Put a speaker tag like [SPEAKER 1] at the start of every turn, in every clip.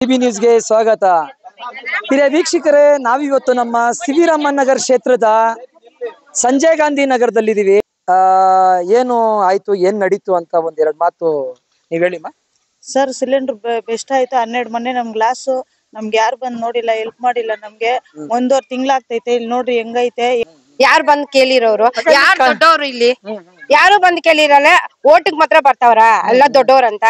[SPEAKER 1] TV ನ್ಯೂಸ್ಗೆ ಸ್ವಾಗತ ಹಿರಿಯ ವೀಕ್ಷಕರೇ ನಾವಿವತ್ತು ನಮ್ಮ ಸಿವಿರಾಮನ್ ನಗರ್ ಕ್ಷೇತ್ರದ ಸಂಜಯ್ ಗಾಂಧಿ ನಗರದಲ್ಲಿದ್ದೀವಿ ಆ ಏನು ಆಯ್ತು ಏನ್ ನಡೀತು ಅಂತ ಒಂದೆರಡು ಮಾತು ನೀವ್ ಹೇಳಿಮ್ಮ
[SPEAKER 2] ಸರ್ ಸಿಲಿಂಡರ್ ಬೆಸ್ಟ್ ಆಯ್ತು ಹನ್ನೆರಡು ಮೊನ್ನೆ ನಮ್ ಗ್ಲಾಸ್ ನಮ್ಗೆ ಯಾರು ಬಂದ್ ನೋಡಿಲ್ಲ ಹೆಲ್ಪ್ ಮಾಡಿಲ್ಲ ನಮ್ಗೆ ಒಂದೂವರೆ ತಿಂಗ್ಳಾಗ್ತೈತೆ ಇಲ್ಲಿ ನೋಡ್ರಿ ಹೆಂಗೈತೆ
[SPEAKER 3] ಯಾರ್ ಬಂದ್ ಕೇಳಿರೋರು ಯಾರ್ ದೊಡ್ಡವ್ರು ಇಲ್ಲಿ ಯಾರು ಬಂದ್ ಕೇಳಿರಲ್ಲ ಓಟಿಗ್ ಮಾತ್ರ ಬರ್ತಾವ್ರ ಎಲ್ಲ ದೊಡ್ಡವ್ರಂತ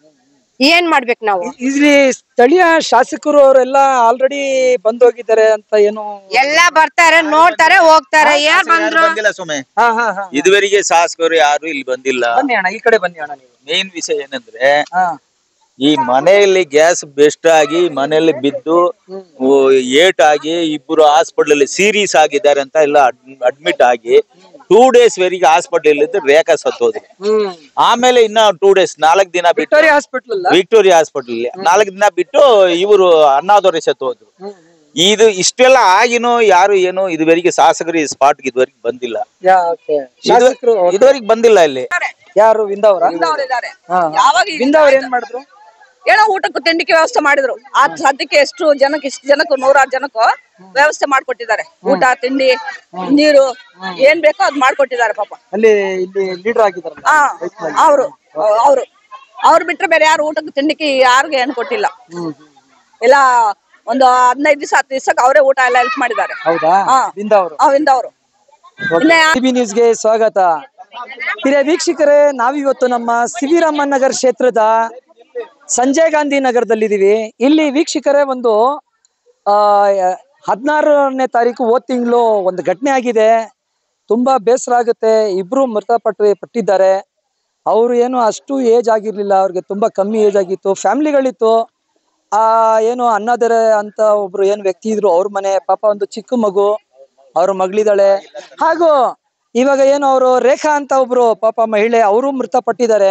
[SPEAKER 3] ಏನ್ ಮಾಡ್ಬೇಕು ನಾವು
[SPEAKER 1] ಇಲ್ಲಿ ಸ್ಥಳೀಯ ಶಾಸಕರು ಅವರೆಲ್ಲ ಆಲ್ರೆಡಿ ಬಂದೋಗಿದ್ದಾರೆ ಅಂತ ಏನು
[SPEAKER 3] ಎಲ್ಲ ಬರ್ತಾರೆ ನೋಡ್ತಾರೆ ಹೋಗ್ತಾರೆ ಯಾರ್ ಬಂದ್ರು
[SPEAKER 4] ಬಂದಿಲ್ಲ ಸುಮ್ಮನೆ
[SPEAKER 1] ಹಾ ಹಾ ಹಾ
[SPEAKER 4] ಇದುವರೆಗೆ ಶಾಸಕರು ಯಾರು ಇಲ್ಲಿ ಬಂದಿಲ್ಲ
[SPEAKER 1] ಬನ್ನಿ ಅಣ್ಣ ಈ ಕಡೆ ಬನ್ನಿ ಅಣ್ಣ ನೀವು
[SPEAKER 4] ಮೇನ್ ವಿಷಯ ಏನಂದ್ರೆ
[SPEAKER 1] ಹಾ
[SPEAKER 4] ಈ ಮನೆಯಲ್ಲಿ ಗ್ಯಾಸ್ ಬೆಸ್ಟ್ ಆಗಿ ಮನೆಯಲ್ಲಿ ಬಿದ್ದು ಓ, ಏಟ್ ಆಗಿ ಇಬ್ಬರು ಹಾಸ್ಪಿಟಲ್ ಸೀರಿಯಸ್ ಆಗಿದ್ದಾರೆ ಅಂತ ಎಲ್ಲ ಅಡ್ಮಿಟ್ ಆಗಿ ಟೂ ಡೇಸ್ ವರೆಗೆ ಹಾಸ್ಪಿಟಲ್ ಇದ್ದು ರೇಖಾ ಸತ್ತೋದ್ರು
[SPEAKER 1] ಹ್ಮ್
[SPEAKER 4] ಆಮೇಲೆ ಇನ್ನ ಟೂ ಡೇಸ್ ನಾಲ್ಕು ದಿನ ಬಿಟ್ಟು
[SPEAKER 1] ವಿಕ್ಟೋರಿಯಾ ಹಾಸ್ಪಿಟಲ್ ಅಲ್ಲ
[SPEAKER 4] ವಿಕ್ಟೋರಿಯಾ ಹಾಸ್ಪಿಟಲ್ ನಾಲ್ಕು ದಿನ ಬಿಟ್ಟು ಇವರು ಅಣ್ಣಾದವ್ರೆ ಸತ್ತೋದ್ರು ಇದು ಇಷ್ಟೆಲ್ಲ ಆಗಿನೂ ಯಾರು ಏನು ಇದುವರೆಗೆ ಶಾಸಕರು ಈ ಸ್ಪಾಟ್ಗೆ ಇದುವರೆಗೆ ಬಂದಿಲ್ಲ
[SPEAKER 1] ಯಾ ಓಕೆ ಶಾಸಕರು
[SPEAKER 4] ಇದುವರೆಗೆ ಬಂದಿಲ್ಲ ಇಲ್ಲಿ
[SPEAKER 1] ಯಾರು ವಿಂದವ್ರ
[SPEAKER 5] ಇದ್ದಾರೆ
[SPEAKER 1] ಹಾ
[SPEAKER 5] ಯಾವಾಗ
[SPEAKER 1] ವಿಂದವ್ರ ಏನ್ ಮಾಡಿದ್ರು
[SPEAKER 5] ಏನೋ ಊಟಕ್ಕೂ ತಿಂಡಿಗೆ ವ್ಯವಸ್ಥೆ ಮಾಡಿದ್ರು ಆ ಸದ್ಯಕ್ಕೆ ಎಷ್ಟು ಜನಕ್ಕೆ ಇಷ್ಟು ಜನಕ್ಕೂ ನೂರಾರು ಜನಕ್ಕೂ ವ್ಯವಸ್ಥೆ ಮಾಡ್ಕೊಟ್ಟಿದ್ದಾರೆ ಊಟ ತಿಂಡಿ ನೀರು ಏನ್ ಬೇಕೋ ಅದ್ ಮಾಡ್ಕೊಟ್ಟಿದ್ದಾರೆ ಪಾಪ
[SPEAKER 1] ಅಲ್ಲಿ ಇಲ್ಲಿ ಲೀಡರ್ ಆಗಿದಾರಲ್ಲ
[SPEAKER 5] ಹಾ ಅವರು ಅವರು ಅವ್ರು ಬಿಟ್ರೆ ಬೇರೆ ಯಾರು ಊಟಕ್ಕೆ ತಿಂಡಿಗೆ ಯಾರಿಗೂ ಏನು ಕೊಟ್ಟಿಲ್ಲ ಎಲ್ಲ ಒಂದು ಹದಿನೈದು ದಿವಸ ಹತ್ತು ದಿವಸಕ್ಕೆ ಅವರೇ ಊಟ ಎಲ್ಲ ಹೆಲ್ಪ್ ಮಾಡಿದ್ದಾರೆ
[SPEAKER 1] ಹೌದಾ
[SPEAKER 5] ಹಾ.
[SPEAKER 1] ವಿಂದವ್ರು
[SPEAKER 5] ಅವಿಂದ ಅವರು ಇನ್ನ
[SPEAKER 1] ಟಿವಿ ನ್ಯೂಸ್ಗೆ ಸ್ವಾಗತ ಹಿರಿಯ ವೀಕ್ಷಕರೇ ನಾವಿವತ್ತು ನಮ್ಮ ಸಿವಿರಾಮನ್ ನಗರ್ ಕ್ಷೇತ್ರದ ಸಂಜಯ್ ಗಾಂಧಿ ನಗರದಲ್ಲಿದ್ದೀವಿ ಇಲ್ಲಿ ವೀಕ್ಷಕರೇ ಒಂದು ಆ ಹದಿನಾರನೇ ತಾರೀಕು ಹೋದ್ ತಿಂಗಳು ಒಂದು ಘಟನೆ ಆಗಿದೆ ತುಂಬಾ ಬೇಸರ ಆಗುತ್ತೆ ಇಬ್ರು ಮೃತಪಟ್ಟು ಪಟ್ಟಿದ್ದಾರೆ ಅವರು ಏನು ಅಷ್ಟು ಏಜ್ ಆಗಿರ್ಲಿಲ್ಲ ಅವ್ರಿಗೆ ತುಂಬಾ ಕಮ್ಮಿ ಏಜ್ ಆಗಿತ್ತು ಫ್ಯಾಮಿಲಿಗಳಿತ್ತು ಆ ಏನು ಅನ್ನದರೆ ಅಂತ ಒಬ್ರು ಏನು ವ್ಯಕ್ತಿ ಇದ್ರು ಅವ್ರ ಮನೆ ಪಾಪ ಒಂದು ಚಿಕ್ಕ ಮಗು ಅವ್ರ ಮಗಳಿದ್ದಾಳೆ ಹಾಗೂ ಇವಾಗ ಏನು ಅವರು ರೇಖಾ ಅಂತ ಒಬ್ರು ಪಾಪ ಮಹಿಳೆ ಅವರು ಮೃತಪಟ್ಟಿದ್ದಾರೆ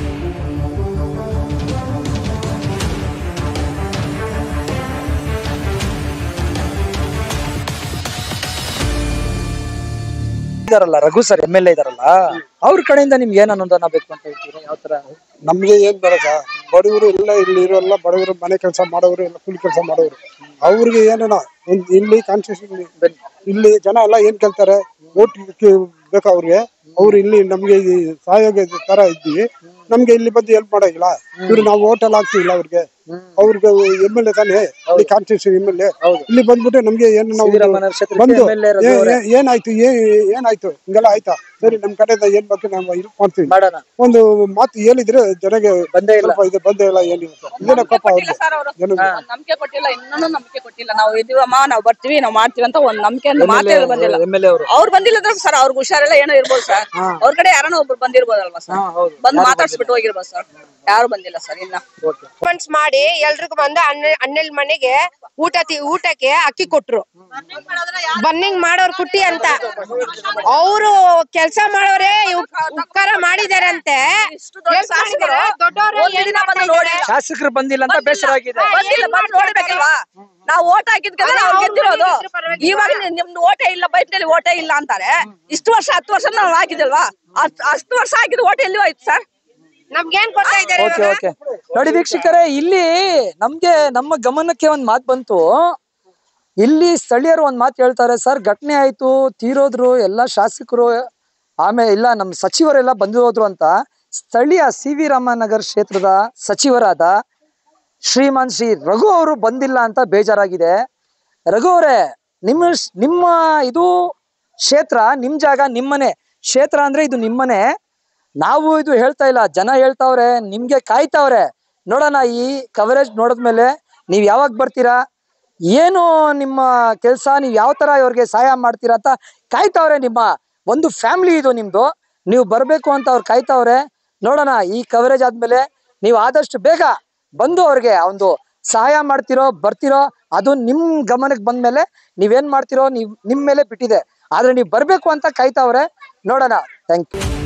[SPEAKER 1] ಇದಾರಲ್ಲ Raghu sir M L A ಇದಾರಲ್ಲ ಅವ್ರ ಕಡೆಯಿಂದ ನಿಮ್ಗೆ ಏನ್ ಅನುದಾನ ಬೇಕು ಅಂತ ಹೇಳ್ತೀರಾ ಯಾವ ತರ
[SPEAKER 6] ನಮ್ಗೆ ಏನ್ ಬೇಡ ಸರ್ ಬಡವರು ಎಲ್ಲ ಇಲ್ಲಿ ಇರೋಲ್ಲ ಬಡವರು ಮನೆ ಕೆಲಸ ಮಾಡೋರು ಎಲ್ಲ ಕೂಲಿ ಕೆಲಸ ಮಾಡೋರು ಅವ್ರಿಗೆ ಏನನ ಒಂದ್ ಇಲ್ಲಿ ಕಾನ್ಸ್ಟಿಟ್ಯೂಷನ್ ಇಲ್ಲಿ ಜನ ಎಲ್ಲ ಏನ್ ಕೇಳ್ತಾರೆ ಓಟ್ ಬೇಕು ಅವ್ರಿಗೆ ಅವ್ರು ಇಲ್ಲಿ ನಮ್ಗೆ ಈ ಸಹಯೋಗ ತರ ಇದ್ದೀವಿ ನಮ್ಗೆ ಇಲ್ಲಿ ಬಂದು ಹೆಲ್ಪ್ ಮಾಡಂಗಿಲ್ಲ ಇವ್ರು ನಾವು ಓಟ್ ಎಲ್ಲ ಹಾಕ್ತಿವಿಲ್ಲ ಅವ್ರಿಗೆ ಅವ್ರಿಗೆ ಎಮ್ ಎಲ್ ಎ ತಾನೇ ಇಲ್ಲಿ ಕಾನ್ಸ್ಟಿಟ್ಯೂಷನ್ ಎಮ್ ಎಲ್ ಎ ಇಲ್ಲಿ ಬಂದ್ಬಿಟ್ಟು ನಮ್ಗೆ ಏನು ನಾವು
[SPEAKER 1] ಸಿದ್ದರಾಮಯ್ಯ ಕ್ಷೇತ್ರಕ್ಕೆ
[SPEAKER 6] ಬಂದು
[SPEAKER 1] MLA ರಘು
[SPEAKER 6] ಏ-
[SPEAKER 1] ಅವರೇ.
[SPEAKER 6] ಏ- ಏನಾಯ್ತು ಏ- ಏನಾಯ್ತು ಹಿಂಗೆಲ್ಲ ಆಯ್ತಾ ಸರಿ ನಮ್ ಕಡೆಯಿಂದ ಏನ್ ಬೇಕು ನಾವು ಇದು ಮಾಡ್ತೀವಿ
[SPEAKER 1] ಮಾಡೋಣ
[SPEAKER 6] ಒಂದು ಮಾತು ಹೇಳಿದ್ರೆ ಜನಗೆ
[SPEAKER 1] ಬಂದೇ ಇಲ್ಲ.
[SPEAKER 6] ಸ್ವಲ್ಪ ಇದು ಬಂದೇ ಇಲ್ಲ ಏನಿಲ್ಲ ಸರ್ ಇದೇನ ಪಾಪ ಅವ್ರಿಗೆ
[SPEAKER 5] ಸರ್ ಅವರು
[SPEAKER 6] ಏನು
[SPEAKER 5] ನಂಬಿಕೆ ಕೊಟ್ಟಿಲ್ಲ ಇನ್ನೂ ನಂಬಿಕೆ ಕೊಟ್ಟಿಲ್ಲ ನಾವು ಇದೀವಮ್ಮ ನಾವು ಬರ್ತೀವಿ ನಾವು ಮಾಡ್ತೀವಿ ಅಂತ ಒಂದ್ ನಂಬಿಕೆ ಮಾತೇ ಬಂದಿಲ್ಲ
[SPEAKER 1] ಎಮ್ ಎಲ್ ಎ ಅವರು
[SPEAKER 5] ಅವ್ರು ಬಂದಿಲ್ಲ ಅಂದ್ರೆ ಸರ್ ಅವ್ರಿಗೆ ಹುಷಾರೆಲ್ಲ ಏನೋ ಇರ್ಬೋದು ಸರ್ ಅವ್ರ ಕಡೆ ಯಾರನ್ನ ಒಬ್ರು ಬಂದಿರ್ಬೋದಲ್ವಾ ಸರ್
[SPEAKER 1] ಹೌದು
[SPEAKER 5] ಬಂದ್ ಮಾತಾಡ್ಸ್ಬಿಟ್ಟು ಹೋಗಿರ್ಬೋದು ಸರ್ ಯಾರು ಬಂದಿಲ್ಲ ಸರ್ ಇನ್ನ
[SPEAKER 3] ಫಂಡ್ಸ್ ಮಾಡಿ ಎಲ್ರಿಗೂ ಬಂದು ಹನ್ನೆ ಹನ್ನೆರಡು ಮನೆಗೆ ಊಟ ತಿ- ಊಟಕ್ಕೆ ಅಕ್ಕಿ ಕೊಟ್ರು ಬನ್ನಿಂಗ್ ಮಾಡೋರ್ ಕುಟ್ಟಿ ಅಂತ ಅವರು ಕೆಲ್ಸ ಮಾಡೋರೇ ಉಪ್- ಉಪಕಾರ ಮಾಡಿದಾರಂತೆ
[SPEAKER 5] ಇಷ್ಟು ದೊಡ್ಡ
[SPEAKER 3] ಎಷ್ಟ್
[SPEAKER 5] ಶಾಸಕರು
[SPEAKER 3] ಮಾಡಿದಾರೆ? ದೊಡ್ಡವ್ರು
[SPEAKER 5] ಒಂದ್
[SPEAKER 3] ಏನ್
[SPEAKER 5] ದಿನ
[SPEAKER 3] ಮಾಡ್ತಾ
[SPEAKER 5] ಬಂದು
[SPEAKER 3] ಇದಾರೆ?
[SPEAKER 5] ನೋಡಿಲ್ಲ.
[SPEAKER 1] ಶಾಸಕರು ಬಂದಿಲ್ಲ ಅಂತ ಬೇಸರ ಆಗಿದೆ
[SPEAKER 5] ಬಂದಿಲ್ಲ ಬಂದು ನೋಡ್ಬೇಕಲ್ವಾ ನಾವು ಓಟ್ ಹಾಕಿದ್ಕಲ್ಲ
[SPEAKER 3] ಅದೇ
[SPEAKER 5] ಅವ್ರು
[SPEAKER 3] ಅವ್ರು
[SPEAKER 5] ಗೆದ್ದಿರೋದು
[SPEAKER 3] ಗೆದ್ದಿದ್ರು ಪರವಾಗಿಲ್ಲ.
[SPEAKER 5] ಇವಾಗ ನಿ- ನಿಮ್ದು ಓಟೇ ಇಲ್ಲ ಬೈಟ್ನಲ್ಲಿ ಓಟೇ ಇಲ್ಲ ಅಂತಾರೆ ಇಷ್ಟು ವರ್ಷ ಹತ್ತು ವರ್ಷ ನಾವು ಹಾಕಿದಲ್ವಾ ಅಷ್ಟ್- ಅಷ್ಟು ವರ್ಷ ಹಾಕಿದ ಓಟ್ ಎಲ್ಲಿ ಹೋಯ್ತು ಸರ್
[SPEAKER 3] ನಮ್ಗೇನ್ ಕೊಡ್ತಾ ಇದಾರೆ
[SPEAKER 1] ಓಕೆ
[SPEAKER 3] ಇವಾಗ?
[SPEAKER 1] ಓಕೆ ನೋಡಿ ವೀಕ್ಷಕರೇ ಇಲ್ಲಿ ನಮ್ಗೆ ನಮ್ಮ ಗಮನಕ್ಕೆ ಒಂದ್ ಮಾತು ಬಂತು ಇಲ್ಲಿ ಸ್ಥಳೀಯರು ಒಂದ್ ಮಾತು ಹೇಳ್ತಾರೆ ಸರ್ ಘಟನೆ ಆಯ್ತು ತೀರೋದ್ರು ಎಲ್ಲ ಶಾಸಕರು ಆಮೇಲೆ ಇಲ್ಲ ನಮ್ಮ ಸಚಿವರೆಲ್ಲ ಬಂದು ಹೋದ್ರು ಅಂತ ಸ್ಥಳೀಯ ಸಿ ವಿ ರಾಮನಗರ್ ಕ್ಷೇತ್ರದ ಸಚಿವರಾದ ಶ್ರೀಮಾನ್ ಶ್ರೀ ರಘು ಅವರು ಬಂದಿಲ್ಲ ಅಂತ ಬೇಜಾರಾಗಿದೆ ರಘು ಅವರೇ ನಿಮ್ಮ ನಿಮ್ಮ ಇದು ಕ್ಷೇತ್ರ ನಿಮ್ ಜಾಗ ನಿಮ್ಮನೆ ಕ್ಷೇತ್ರ ಅಂದ್ರೆ ಇದು ನಿಮ್ಮನೆ ನಾವು ಇದು ಹೇಳ್ತಾ ಇಲ್ಲ ಜನ ಹೇಳ್ತಾವ್ರೆ ನಿಮ್ಗೆ ಕಾಯ್ತಾವ್ರೆ ನೋಡೋಣ ಈ ಕವರೇಜ್ ನೋಡಿದ್ಮೇಲೆ ನೀವ್ ಯಾವಾಗ ಬರ್ತೀರಾ ಏನು ನಿಮ್ಮ ಕೆಲಸ ನೀವ್ ಯಾವ ತರ ಇವ್ರಿಗೆ ಸಹಾಯ ಮಾಡ್ತೀರಾ ಅಂತ ಕಾಯ್ತಾವ್ರೆ ನಿಮ್ಮ ಒಂದು ಫ್ಯಾಮಿಲಿ ಇದು ನಿಮ್ದು ನೀವು ಬರ್ಬೇಕು ಅಂತ ಅವ್ರು ಕಾಯ್ತಾವ್ರೆ ನೋಡೋಣ ಈ ಕವರೇಜ್ ಆದ್ಮೇಲೆ ನೀವು ಆದಷ್ಟು ಬೇಗ ಬಂದು ಅವ್ರಿಗೆ ಒಂದು ಸಹಾಯ ಮಾಡ್ತಿರೋ ಬರ್ತಿರೋ ಅದು ನಿಮ್ ಗಮನಕ್ಕೆ ಬಂದ್ಮೇಲೆ ನೀವೇನ್ ಮಾಡ್ತಿರೋ ನೀವ್ ನಿಮ್ ಮೇಲೆ ಬಿಟ್ಟಿದೆ ಆದ್ರೆ ನೀವು ಬರ್ಬೇಕು ಅಂತ ಕಾಯ್ತಾವ್ರೆ ನೋಡೋಣ ಥ್ಯಾಂಕ್ ಯು